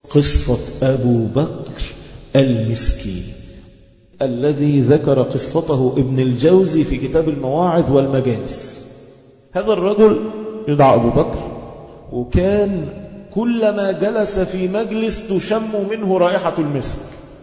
قصة أبو بكر المسكين الذي ذكر قصته ابن الجوزي في كتاب المواعظ والمجالس هذا الرجل يدعى أبو بكر وكان كلما جلس في مجلس تشم منه رائحة المسك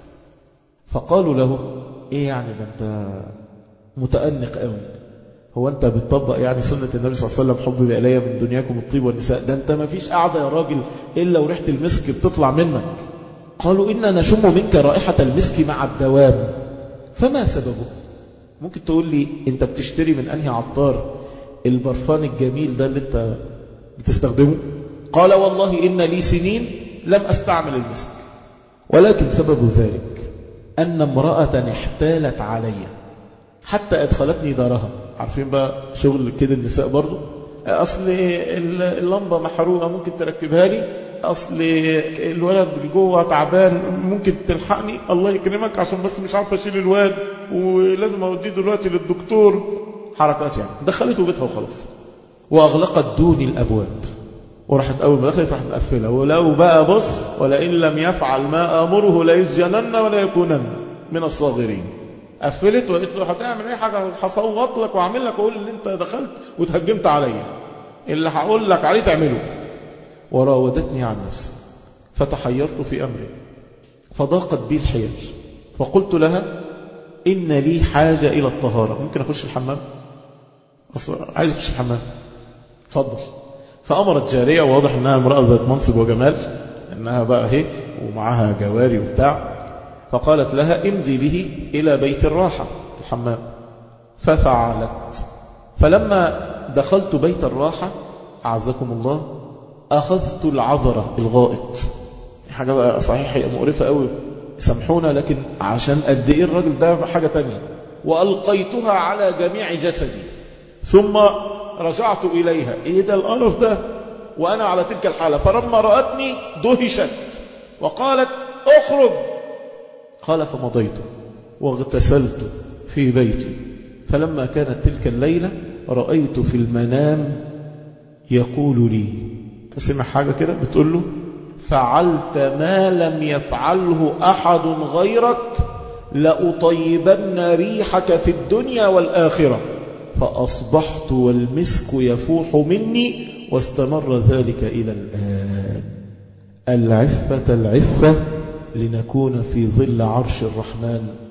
فقالوا له ايه يعني ده انت متأنق قوي هو انت بتطبق يعني سنة النبي صلى الله عليه وسلم حب إلي من دنياكم الطيب والنساء ده انت ما فيش قاعدة يا راجل إلا وريحة المسك بتطلع منك قالوا إنا نشم منك رائحة المسك مع الدوام فما سببه ممكن تقول لي انت بتشتري من أنهي عطار البرفان الجميل ده اللي انت بتستخدمه قال والله إن لي سنين لم أستعمل المسك ولكن سبب ذلك أن امرأة احتالت علي حتى أدخلتني دارها عارفين بقى شغل كده النساء برضو أصل اللمبة محروقة ممكن تركبها لي أصل الولد جوه تعبان ممكن تلحقني الله يكرمك عشان بس مش عارف أشيل الواد ولازم أوديه دلوقتي للدكتور حركات يعني دخلته بيتها وخلاص وأغلقت دوني الأبواب وراحت أول ما دخلت راحت مقفلة ولو بقى بص ولئن لم يفعل ما أمره لا يسجنن ولا يكونن من الصاغرين قفلت وقلت له هتعمل ايه حاجة هصوت لك واعمل لك واقول ان انت دخلت وتهجمت عليا اللي هقول لك عليه تعمله وراودتني عن نفسي فتحيرت في أمري فضاقت بي الحيل فقلت لها إن لي حاجة إلى الطهارة ممكن أخش الحمام عايز أخش الحمام فضل فأمرت جارية واضح أنها امرأة ذات منصب وجمال أنها بقى هي ومعها جواري وبتاع فقالت لها امضي به إلى بيت الراحة الحمام ففعلت فلما دخلت بيت الراحة أعزكم الله أخذت العذرة الغائط حاجة بقى صحيح هي مقرفة قوي سامحونا لكن عشان قد إيه الراجل ده حاجة تانية وألقيتها على جميع جسدي ثم رجعت إليها إيه ده القرف ده وأنا على تلك الحالة فلما رأتني دهشت وقالت اخرج قال فمضيت واغتسلت في بيتي فلما كانت تلك الليلة رأيت في المنام يقول لي سمع حاجة كده بتقول له فعلت ما لم يفعله أحد غيرك لأطيبن ريحك في الدنيا والآخرة فأصبحت والمسك يفوح مني واستمر ذلك إلى الآن العفة العفة لنكون في ظل عرش الرحمن